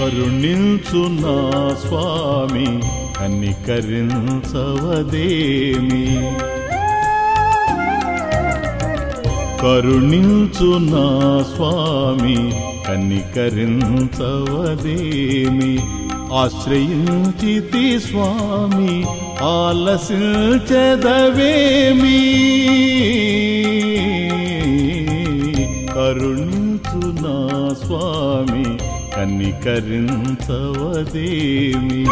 కరుణించు నా స్వామి కనికరించవదేమి కరుణించు నా స్వామి కనికరించవదేమి ఆశ్రయించితి స్వామి ఆలసించదవేమి కరుణించు నా స్వామి కనికరించవదేమి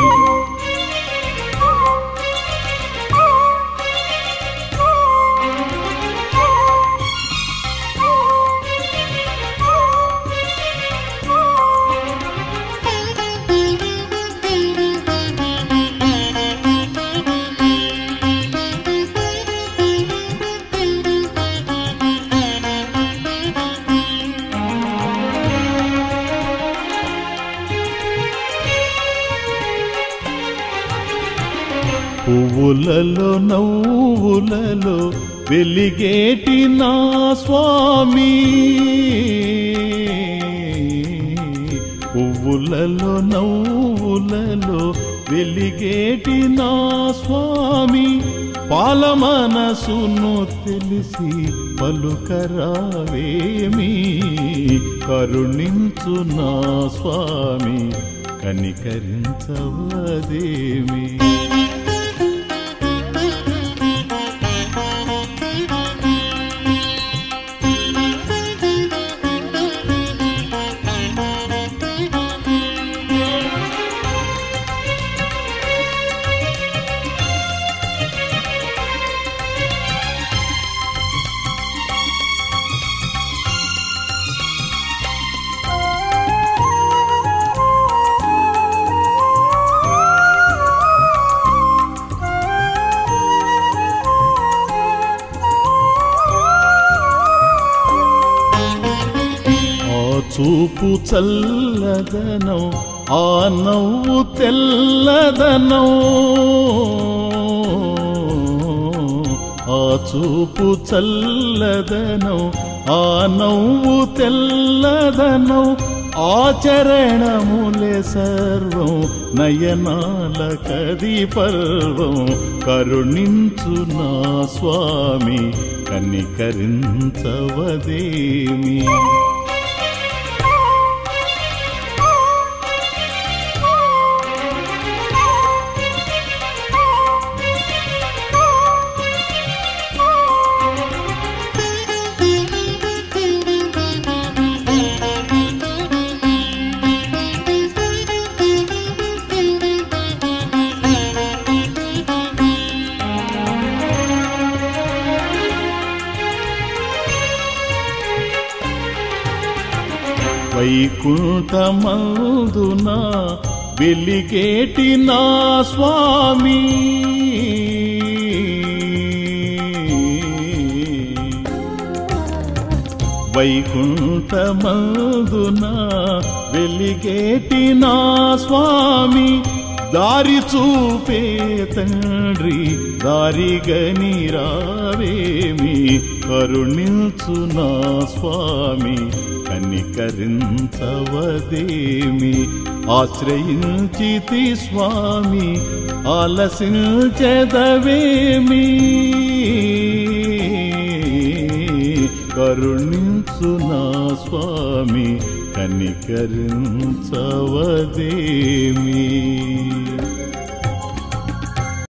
పువ్వులలో నవ్వులలో వెలిగేటి నా స్వామి పువ్వులలో నవ్వులలో వెలిగేటి నా స్వామి పాల మనసును తెలిసి పలుకరావేమి కరుణించు నా స్వామి కనికరించవదేమి ఆ చూపు చల్లదనం ఆ నవ్వు తెల్లదనం ఆ చూపు చల్లదనం ఆ నవ్వు తెల్లదనం ఆచరణములే సర్వం నయనాల కది పర్వం కరుణించు నా స్వామి కనికరించవదేమి వైకుంఠమందున వెలిగేటి నా స్వామి వైకుంఠమందున వెలిగేటి నా స్వామి దారి చూపే తండ్రి దారిగని రావేమి కరుణించు నా స్వామి కనికరించవదేమి ఆశ్రయించితి స్వామి ఆలసించదవేమి కరుణించు నా స్వామి కనికరించవదేమి